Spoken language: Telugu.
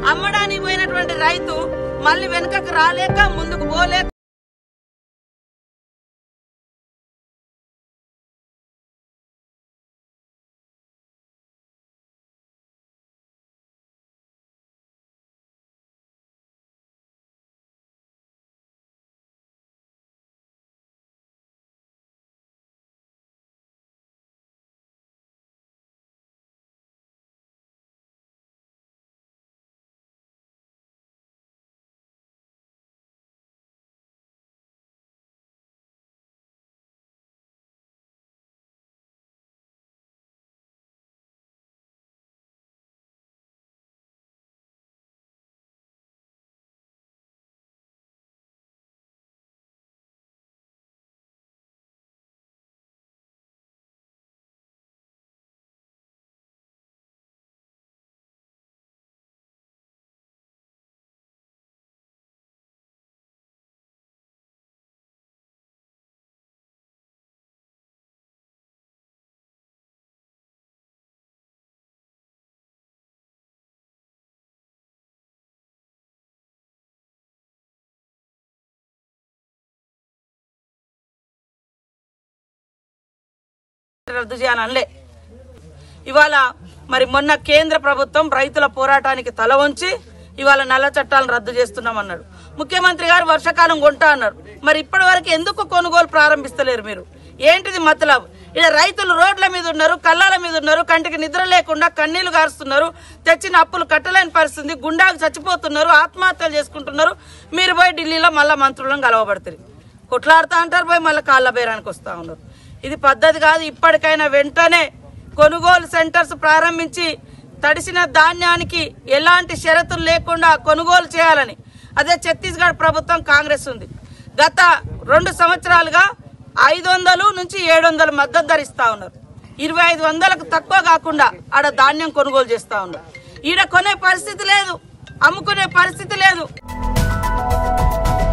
అమ్మడానికి పోయినటువంటి రైతు మళ్ళీ వెనుకకు రాలేక ముందుకు పోలేక రద్దు చేయాలనలే ఇవాళ మరి మొన్న కేంద్ర ప్రభుత్వం రైతుల పోరాటానికి తల వంచి ఇవాళ నల్ల చట్టాలను రద్దు చేస్తున్నామన్నాడు ముఖ్యమంత్రి గారు వర్షాకాలం కొంటా అన్నారు మరి ఇప్పటి వరకు ఎందుకు కొనుగోలు ప్రారంభిస్తలేరు మీరు ఏంటిది మతలబ్ ఇక్కడ రైతులు రోడ్ల మీద ఉన్నారు కళ్ళాల మీద ఉన్నారు కంటికి నిద్ర లేకుండా కన్నీళ్లు గారుస్తున్నారు తెచ్చిన అప్పులు కట్టలేని పరిస్థితి గుండాకు చచ్చిపోతున్నారు ఆత్మహత్యలు చేసుకుంటున్నారు మీరు పోయి ఢిల్లీలో మళ్ళా మంత్రులను కలవబడతారు కొట్లాడుతా అంటారు పోయి మళ్ళీ కాళ్ళ బేరానికి వస్తా ఉన్నారు ఇది పద్ధతి కాదు ఇప్పటికైనా వెంటనే కొనుగోలు సెంటర్స్ ప్రారంభించి తడిసిన ధాన్యానికి ఎలాంటి షరతులు లేకుండా కొనుగోలు చేయాలని అదే ఛత్తీస్గఢ్ ప్రభుత్వం కాంగ్రెస్ ఉంది గత రెండు సంవత్సరాలుగా ఐదు వందలు నుంచి ఏడు వందల మద్దతు ధర ఇస్తా ఉన్నారు ఇరవై ఐదు వందలకు తక్కువ కాకుండా ఆడ ధాన్యం కొనుగోలు చేస్తా ఉన్నారు ఈడ కొనే పరిస్థితి లేదు అమ్ముకునే పరిస్థితి లేదు